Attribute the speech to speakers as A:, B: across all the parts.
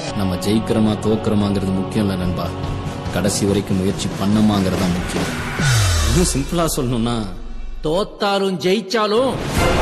A: நம்ம ஜெயிக்கிறோமா தோக்குறோமாங்கிறது முக்கியம் இல்லை நண்பா கடைசி வரைக்கும் முயற்சி பண்ணமாங்கிறது தான் முக்கியம் இன்னும் சிம்பிளா சொல்லணும்னா
B: தோத்தாலும் ஜெயிச்சாலும்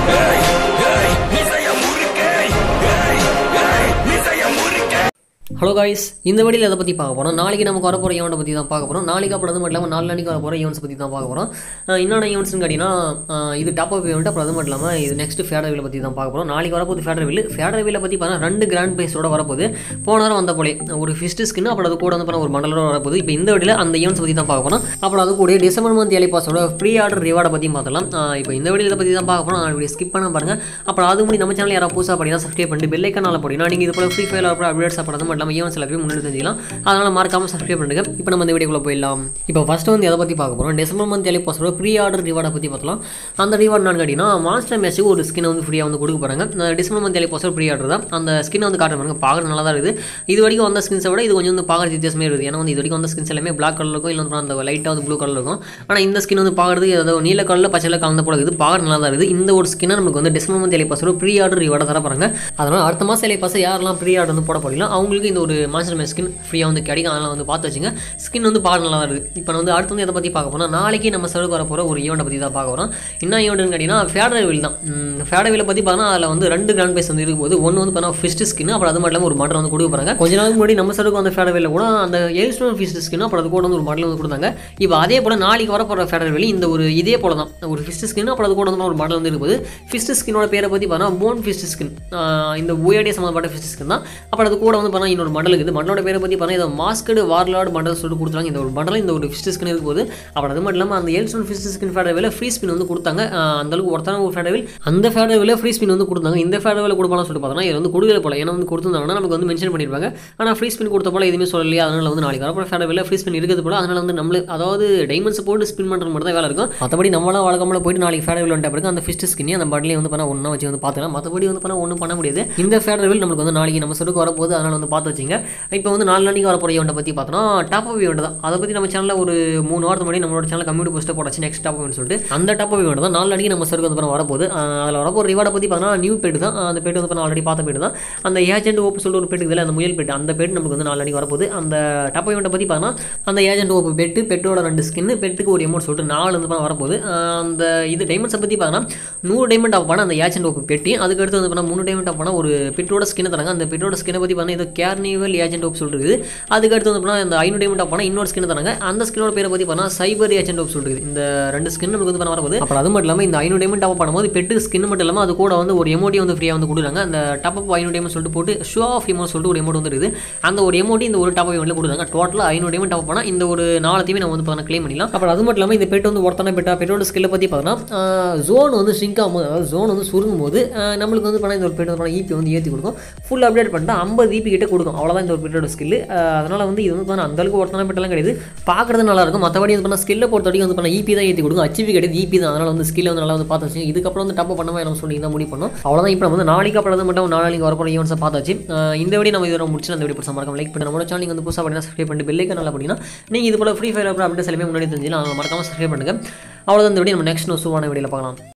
C: ஹலோ காய்ஸ் இந்த வீடியோவில் எதை பற்றி பார்க்க போகிறோம் நாளைக்கு நமக்கு வரப்போகிற ஈவெண்ட்டை பற்றி தான் பார்க்க போகிறோம் நாளைக்கு அப்புறம் அது மட்டும் இல்லாமல் நாலு நாளைக்கு வரப்போகிற ஈவெண்ட்ஸ் பற்றி தான் பார்க்க போகிறோம் என்னென்ன ஈவெண்ட்ஸ்னு கேட்டிங்கன்னா அஹ் இது டாப் அப் ஈவெண்ட் அப்புறம் அது மட்டும் இல்லாமல் இது நெக்ஸ்ட் ஃபேடர்வில் பற்றி தான் பார்க்க போகிறோம் நாளைக்கு வரப்போகுது ஃபேடர்வில் ஃபேடர்வில் பற்றி பார்த்தா ரெண்டு கிராண்ட் பேஸோட வரப்போகுது போன வாரம் வந்த போலே ஒரு ஃபிஸ்ட் ஸ்கின் அப்புறம் அது கூட வந்து பார்த்தா ஒரு மண்டலோட வரப்போகுது இப்போ இந்த வீடியோவில் அந்த ஈவெண்ட்ஸ் பற்றி தான் பார்க்க போகிறோம் அப்புறம் அது கூட டிசம்பர் மந்த் ஏழை பாஸோட ஃப்ரீ ஆர்டர் ரிவார்டை பற்றியும் பார்த்தலாம் அஹ் இப்போ இந்த வீடியோ இதை பற்றி தான் பார்க்க போகிறோம் வீடியோ ஸ்கிப் பண்ண பாருங்க அப்புறம் அது முடி நம்ம சேனல் யாராவது புதுசாக படினா சப்ஸ்கிரைப் பண்ணிட்டு பெல் ஐக்கானால போடினா நீங்கள் இது போல ஃப்ரீ ஃபயர் அப்புறம் அப்டேட்ஸ் அப்புறம் மட்டும் இல்லாமல் ஈவெண்ட்ஸ் எல்லாத்தையும் முன்னாடி தெரிஞ்சிக்கலாம் அதனால் மறக்காம சப்ஸ்கிரைப் பண்ணுங்க இப்போ நம்ம இந்த வீடியோக்குள்ள போயிடலாம் இப்போ ஃபர்ஸ்ட் வந்து எதை பற்றி பார்க்க போகிறோம் டிசம்பர் மந்த் ஏழை பாஸோட ப்ரீ ஆர்டர் ரிவார்டை பற்றி பார்த்தலாம் அந்த ரிவார்ட் நான் கேட்டிங்கன்னா மாஸ்டர் மேட்ச்சுக்கு ஒரு ஸ்கின் வந்து ஃப்ரீயாக வந்து கொடுக்க போகிறாங்க இந்த டிசம்பர் மந்த் ஏழை பாஸோட ப்ரீ ஆர்டர் தான் அந்த ஸ்கின் வந்து காட்டுற பாருங்க பார்க்குறது நல்லா தான் இருக்குது இது வரைக்கும் வந்த ஸ்கின்ஸை விட இது கொஞ்சம் வந்து பார்க்குறது வித்தியாசமே இருக்குது ஏன்னா வந்து இது வரைக்கும் வந்த ஸ்கின்ஸ் எல்லாமே பிளாக் கலர் இருக்கும் இல்லை வந்து அந்த லைட்டாக வந்து ப்ளூ கலர் இருக்கும் ஆனால் இந்த ஸ்கின் வந்து பார்க்குறது ஏதோ நீல கலரில் பச்சையில் கலந்த போல இருக்குது பார்க்குறது நல்லா தான் இருக்குது இந்த ஒரு ஸ்கின்னை நமக்கு வந்து டிசம்பர் மந்த் ஏழை பாஸோட ப்ரீ ஆர்டர் ரிவார்டை தர போகிறாங்க அதனால் அடுத்த மாதம் ஏழை பாஸ் யாரெல்லாம் ப்ரீ ஆர்டர் வந்து போட போறீங்களோ அவங்களுக்கு இந்த ஒரு மாஸ்டர் மேட்ச் ஸ்கின் ஃப்ரீயாக வந்து கிடைக்கும் அதனால் வந்து பார்த்து வச்சுங்க ஸ்கின் வந்து பார்க்க நல்லா தான் இருக்குது இப்போ வந்து அடுத்து வந்து எதை பற்றி பார்க்க போனால் நாளைக்கு நம்ம சர்வ் வர போகிற ஒரு ஈவெண்ட்டை பற்றி தான் பார்க்க போகிறோம் என்ன ஈவெண்ட்னு கேட்டிங்கன்னா ஃபேடர்வில் தான் ஃபேடர்வில் பற்றி பார்த்தா அதில் வந்து ரெண்டு கிராண்ட் பேஸ் வந்து இருக்கும்போது ஒன்று வந்து பார்த்தா ஃபிஸ்ட் ஸ்கின் அப்புறம் அது மட்டும் இல்லாமல் ஒரு மாடல் வந்து கொடுக்க போகிறாங்க கொஞ்ச நாளுக்கு முன்னாடி நம்ம சர்வுக்கு வந்த ஃபேடர்வில் கூட அந்த ஏல்ஸ்டோன் ஃபிஸ்ட் ஸ்கின் அப்புறம் அது கூட வந்து ஒரு மாடல் வந்து கொடுத்தாங்க இப்போ அதே போல் நாளைக்கு வர போகிற ஃபேடர்வில் இந்த ஒரு இதே போல தான் ஒரு ஃபிஸ்ட் ஸ்கின் அப்புறம் அது கூட வந்து ஒரு மாடல் வந்து இருக்கும்போது ஃபிஸ்ட் ஸ்கினோட பேரை பற்றி பார்த்தா போன் ஃபிஸ்ட் ஸ்கின் இந்த ஓயாடிய சம்மந்தப்பட்ட ஃபிஸ்ட் ஸ்கின் தான் அப்புறம் அது கூட வந்து பார்த்தா இன்னொரு மண்டல் இருக்குது மண்டலோட பேரை பற்றி பார்த்தா இதை மாஸ்கடு வார்லார்டு மண்டல் சொல்லிட்டு கொடுத்தாங்க இந்த ஒரு மண்டலம் இந்த ஒரு ஃபிஸ்ட் ஸ்கின் இருக்கும்போது அப்புறம் அது மட்டும் இல்லாமல் அந்த ஏல்ஸ்டோன் ஃபிஸ்ட் ஸ்கின் ஃபேடர்வில் ஃப்ரீ ஸ்பின் வந்து கொடுத்தாங்க ஆஹ் அந்த அளவுக்கு ஒருத்தான ஒரு ஃபேடர்வில் அந்த ஃபேடர்வில் ஃப்ரீ ஸ்பின் வந்து கொடுத்தாங்க இந்த ஃபேடர்வில் கொடுப்பாலும் சொல்லிட்டு பார்த்தோம்னா இது வந்து கொடுக்கல போல ஏன்னா வந்து கொடுத்துருந்தாங்கன்னா நமக்கு வந்து மென்ஷன் பண்ணியிருப்பாங்க ஆனால் ஃப்ரீ ஸ்பின் கொடுத்த போல எதுவுமே சொல்லலையா அதனால வந்து நாளைக்கு வரப்போ ஃபேடர்வில் ஃப்ரீ ஸ்பின் இருக்குது போல அதனால வந்து நம்மளே அதாவது டைமண்ட்ஸ் போட்டு ஸ்பின் பண்ணுறது மட்டும் தான் வேலை இருக்கும் மற்றபடி நம்மளாம் வழக்கமாக போயிட்டு நாளைக்கு ஃபேடர்வில் வந்துட்ட பிறகு அந்த ஃபிஸ்ட் ஸ்கின்னி அந்த பாட்டிலே வந்து பண்ண ஒன்றா வச்சு வந்து பார்த்துக்கலாம் மற்றபடி வந்து பண்ண ஒன்றும் பண்ண முடியாது இந்த ஃபேடர்வில் நமக்கு வந்து நாளைக்கு நம்ம சொல்லுக்கு வரப்போகுது அதனால வந்து பார்த்து வச்சுங்க இப்போ வந்து நாலு நாளைக்கு வரப்போகிற ஈவெண்ட்டை பற்றி பார்த்தோம்னா டாப் அப் ஈவெண்ட் தான் அதை பற்றி நம்ம சேனலில் ஒரு மூணு வாரத்துக்கு முன்னாடி நம்மளோட சேனல் கம்யூனிட்டி போஸ்ட்டை போட்டாச்சு நெக்ஸ்ட் டாப் ஈவெண்ட் சொல்லிட்டு அந்த டாப் அப் ஈவெண்ட் தான் நாலு நாளைக்கு நம்ம சருக்கு வந்து பண்ண வரப்போகுது அஹ் அதில் வரப்போ ஒரு ரிவார்டை பற்றி பார்த்தோம்னா நியூ பெட் தான் அந்த பெட் வந்து ஆல்ரெடி பார்த்த பெட் தான் அந்த ஏஜென்ட் ஓப்பு சொல்லிட்டு ஒரு பெட் இதில் அந்த முயல் பெட் அந்த பெட் நமக்கு வந்து நாலு நாளைக்கு வரப்போகுது அந்த டாப் ஈவெண்ட்டை பற்றி பார்த்தோம்னா அந்த ஏஜென்ட் ஓப்பு பெட்டு பெட்டோட ரெண்டு ஸ்கின்னு பெட்டுக்கு ஒரு அமௌண்ட் சொல்லிட்டு நாலு வந்து பண்ண வரப்போகுது அஹ் அந்த இது டைமண்ட்ஸை பற்றி பார்த்தோம்னா நூறு டைமண்ட் ஆஃப் பண்ண அந்த ஏஜென்ட் ஓப்பு பெட்டி அதுக்கடுத்து வந்து பண்ண மூணு டைமண்ட் ஆஃப் பண்ண ஒரு பெட்டோட ஸ்கின்னை தராங்க அந்த பெட்டோட ஸ்கின்னை பற்றி பார்த்தா இது கேர்னிவல் ஏஜென்ட் ஓப் சொல்லிட்டு அதுக்கடுத்து வந்து பண்ணால் இந்த ஐநூறு டைமண்ட் ஆஃப் பண்ணால் இன்னொரு ஸ்கின் தராங்க அந்த ஸ்கின்னோட பேரை பற்றி பண்ணால் சைபர் ஏஜென்ட் ஆஃப் சொல்லிட்டு இந்த ரெண்டு ஸ்கின் நமக்கு வந்து பண்ண வரப்போகுது அப்புறம் அது மட்டும் இல்லாமல் இந்த ஐநூறு டைமண்ட் ஆஃப் பண்ணும்போது பெட்டு ஸ்கின் மட்டும் இல்லாமல் அது கூட வந்து ஒரு எமோட்டி வந்து ஃப்ரீயாக வந்து கொடுக்குறாங்க அந்த டாப் அப் ஐநூறு டைமண்ட் சொல்லிட்டு போட்டு ஷோ ஆஃப் எமௌண்ட் சொல்லிட்டு ஒரு எமௌண்ட் வந்து இருக்குது அந்த ஒரு எமௌண்டி இந்த ஒரு டாப் அப் கொடுக்குறாங்க டோட்டலாக ஐநூறு டைமண்ட் ஆஃப் பண்ணால் இந்த ஒரு நாலத்தையுமே நம்ம வந்து பார்த்தா க்ளைம் பண்ணிக்கலாம் அப்புறம் அது மட்டும் இல்லாமல் இந்த பெட் வந்து ஒருத்தன பெட்டா பெட்டோட ஸ்கில்லை பற்றி பார்த்தோன்னா ஜோன் வந்து ஷிங்க் ஆகும்போது அதாவது ஜோன் வந்து சுருங்கும் போது ஆஹ் நம்மளுக்கு வந்து பண்ணால் இந்த ஒரு பெட் வந்து ஈபி வந்து ஏற்றி கொடுக்கும் ஃபுல் அப்டேட் பண்ணிட்டு ஐம்பது ஈபி கிட்ட கொடுக்கும் அவ்வளோதான் இந்த ஒரு பெட்டோட ஸ்கில் அதனால் வந்து இது வந்து பண்ண அந்த அளவுக்கு ஒருத்தன பெட்டெல்லாம் கிடையாது பார்க்குறது நல்லா இருக்கும் மற்றபடி வந்து பண்ண ஸ்கில்லை பொறுத்த வரைக்கும் வந்து பண்ண ஈபி தான் ஏற்றி கொடுக்கும் அச்சிவி கிடையாது ஈபி தான் அதனால் வந்து ஸ்கில்லை வந்து நல்லா வந்து பார்த்து வச்சு இதுக்கப்புறம் வந்து டப்பு பண்ண நம்ம சொல்லி தான் முடிவு பண்ணோம் அவ்வளோதான் இப்போ வந்து நாளைக்கு அப்புறம் மட்டும் நாளைக்கு வரப்போகிற ஈவெண்ட்ஸை பார்த்தாச்சு ஆஹ் இந்த வீடியோ நம்ம இதோட முடிச்சு அந்த வீடியோ பிடிச்ச மறக்காம லைக் பண்ணி நம்மளோட சேனல் வந்து புதுசாக பண்ணி சப்ஸ்கிரைப் பண்ணிட்டு பெல்லைக்கு நல்லா பண்ணிங்கன்னா நீங்கள் இது போல ஃப்ரீ ஃபயர் அப்புறம் அப்டேட்ஸ் எல்லாமே முன்னாடி தெரிஞ்சுக்கலாம் அதனால் மறக்காம சப்ஸ்கிரைப் பண்ணுங்க அவ்வளோதான் இந்த வீடியோ நம்ம நெக்ஸ்ட் சூவான வீடியோவில் பார்க்கலாம்